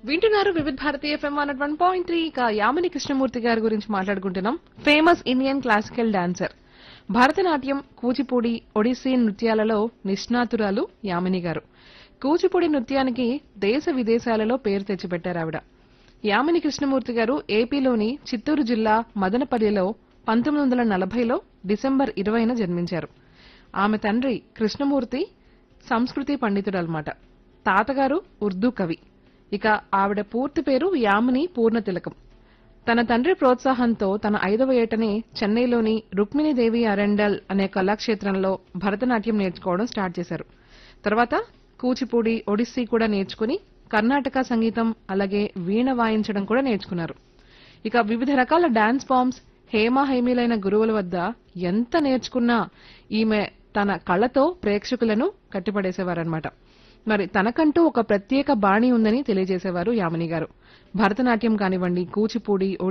వింటున్నారు Vividh Bharati FM one one point three ఇక యామిని కృష్ణమూర్తి గారి గురించి మాట్లాడుకుంటున్నాం famous Indian classical dancer Bharatanatyam Kuchipudi Odissi నృత్యాలలో నిష్ణాతురాలు యామిని గారు కూచిపూడి నృత్యానికి దేశ విదేశాలలో పేరు తెచ్చిపెట్టారు ఆవిడ యామిని కృష్ణమూర్తి గారు ఏపీలోని చిత్తూరు జిల్లా మదనపల్లిలో పంతొమ్మిది వందల నలభైలో డిసెంబర్ ఇరవైన జన్మించారు ఆమె తండ్రి కృష్ణమూర్తి సంస్కృతి పండితుడన్నమాట తాతగారు ఉర్దూ కవి ఇక ఆవిడ పూర్తి పేరు యామిని పూర్ణతిలకం తన తండ్రి ప్రోత్సాహంతో తన ఐదవ ఏటనే చెన్నైలోని రుక్మిణీదేవి అరెండల్ అనే కళాక్షేత్రంలో భరతనాట్యం నేర్చుకోవడం స్టార్ట్ చేశారు తర్వాత కూచిపూడి ఒడిస్సీ కూడా నేర్చుకుని కర్ణాటక సంగీతం అలాగే వీణ వాయించడం కూడా నేర్చుకున్నారు ఇక వివిధ రకాల డాన్స్ ఫామ్స్ హేమా హేమీలైన గురువుల వద్ద ఎంత నేర్చుకున్నా ఈమె తన కళతో ప్రేక్షకులను కట్టిపడేసేవారనమాట మరి తనకంటూ ఒక ప్రత్యేక బాణి ఉందని తెలియజేసేవారు యామిని గారు భరతనాట్యం కానివ్వండి కూచిపూడి